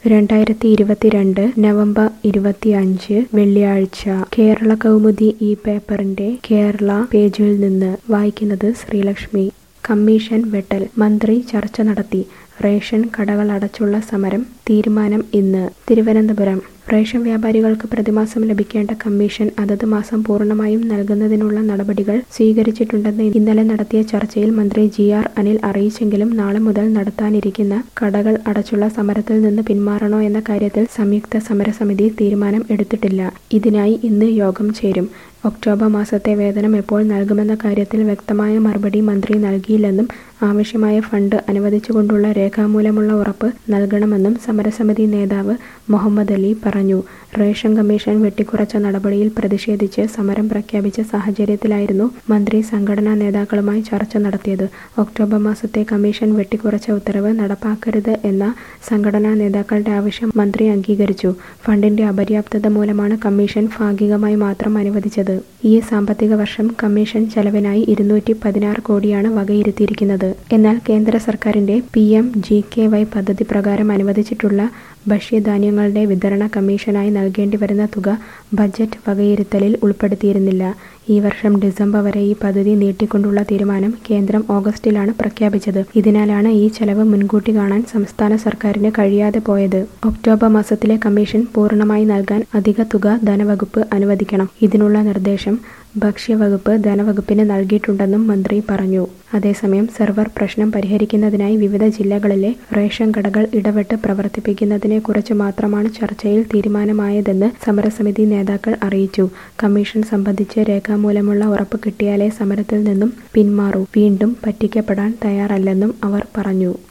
രണ്ടായിരത്തി ഇരുപത്തിരണ്ട് നവംബർ ഇരുപത്തിയഞ്ച് വെള്ളിയാഴ്ച കേരള കൗമുദി ഈ പേപ്പറിന്റെ കേരള പേജിൽ നിന്ന് വായിക്കുന്നത് ശ്രീലക്ഷ്മി കമ്മീഷൻ വെട്ടൽ മന്ത്രി ചർച്ച നടത്തി റേഷൻ കടകൾ അടച്ചുള്ള സമരം തീരുമാനം ഇന്ന് തിരുവനന്തപുരം റേഷൻ വ്യാപാരികൾക്ക് പ്രതിമാസം ലഭിക്കേണ്ട കമ്മീഷൻ അതത് മാസം പൂർണ്ണമായും നൽകുന്നതിനുള്ള നടപടികൾ സ്വീകരിച്ചിട്ടുണ്ടെന്ന് ഇന്നലെ നടത്തിയ ചർച്ചയിൽ മന്ത്രി ജി ആർ അനിൽ അറിയിച്ചെങ്കിലും നാളെ മുതൽ നടത്താനിരിക്കുന്ന കടകൾ അടച്ചുള്ള സമരത്തിൽ നിന്ന് പിന്മാറണോ എന്ന കാര്യത്തിൽ സംയുക്ത സമരസമിതി തീരുമാനം എടുത്തിട്ടില്ല ഇതിനായി ഇന്ന് യോഗം ചേരും ഒക്ടോബർ മാസത്തെ വേതനം എപ്പോൾ നൽകുമെന്ന കാര്യത്തിൽ വ്യക്തമായ മറുപടി മന്ത്രി നൽകിയില്ലെന്നും ആവശ്യമായ ഫണ്ട് അനുവദിച്ചുകൊണ്ടുള്ള രേഖാമൂലമുള്ള ഉറപ്പ് നൽകണമെന്നും സമരസമിതി നേതാവ് മുഹമ്മദ് അലി പറഞ്ഞു റേഷൻ കമ്മീഷൻ വെട്ടിക്കുറച്ച നടപടിയിൽ പ്രതിഷേധിച്ച് സമരം പ്രഖ്യാപിച്ച സാഹചര്യത്തിലായിരുന്നു മന്ത്രി സംഘടനാ നേതാക്കളുമായി ചർച്ച നടത്തിയത് ഒക്ടോബർ മാസത്തെ കമ്മീഷൻ വെട്ടിക്കുറച്ച ഉത്തരവ് നടപ്പാക്കരുത് എന്ന സംഘടനാ നേതാക്കളുടെ ആവശ്യം മന്ത്രി അംഗീകരിച്ചു ഫണ്ടിന്റെ അപര്യാപ്തത മൂലമാണ് കമ്മീഷൻ ഭാഗികമായി മാത്രം അനുവദിച്ചത് ഈ സാമ്പത്തിക വർഷം കമ്മീഷൻ ചെലവിനായി ഇരുന്നൂറ്റി പതിനാറ് കോടിയാണ് വകയിരുത്തിയിരിക്കുന്നത് എന്നാൽ കേന്ദ്ര സർക്കാരിന്റെ P M G K Y പദ്ധതി പ്രകാരം അനുവദിച്ചിട്ടുള്ള ഭക്ഷ്യധാന്യങ്ങളുടെ വിതരണ കമ്മീഷനായി നൽകേണ്ടി വരുന്ന തുക ബജറ്റ് വകയിരുത്തലിൽ ഉൾപ്പെടുത്തിയിരുന്നില്ല ഈ വർഷം ഡിസംബർ വരെ ഈ പദ്ധതി നീട്ടിക്കൊണ്ടുള്ള തീരുമാനം കേന്ദ്രം ഓഗസ്റ്റിലാണ് പ്രഖ്യാപിച്ചത് ഇതിനാലാണ് ഈ ചെലവ് മുൻകൂട്ടി കാണാൻ സംസ്ഥാന സർക്കാരിന് കഴിയാതെ പോയത് ഒക്ടോബർ മാസത്തിലെ കമ്മീഷൻ പൂർണ്ണമായി നൽകാൻ അധിക തുക ധനവകുപ്പ് അനുവദിക്കണം ഇതിനുള്ള നിർദ്ദേശം ഭക്ഷ്യവകുപ്പ് ധനവകുപ്പിന് നൽകിയിട്ടുണ്ടെന്നും മന്ത്രി പറഞ്ഞു അതേസമയം സെർവർ പ്രശ്നം പരിഹരിക്കുന്നതിനായി വിവിധ ജില്ലകളിലെ റേഷൻ കടകൾ ഇടപെട്ട് പ്രവർത്തിപ്പിക്കുന്നതിനെക്കുറിച്ച് മാത്രമാണ് ചർച്ചയിൽ തീരുമാനമായതെന്ന് സമരസമിതി നേതാക്കൾ അറിയിച്ചു കമ്മീഷൻ സംബന്ധിച്ച് രേഖാമൂലമുള്ള ഉറപ്പ് കിട്ടിയാലേ സമരത്തിൽ നിന്നും പിന്മാറൂ വീണ്ടും പറ്റിക്കപ്പെടാൻ തയ്യാറല്ലെന്നും അവർ പറഞ്ഞു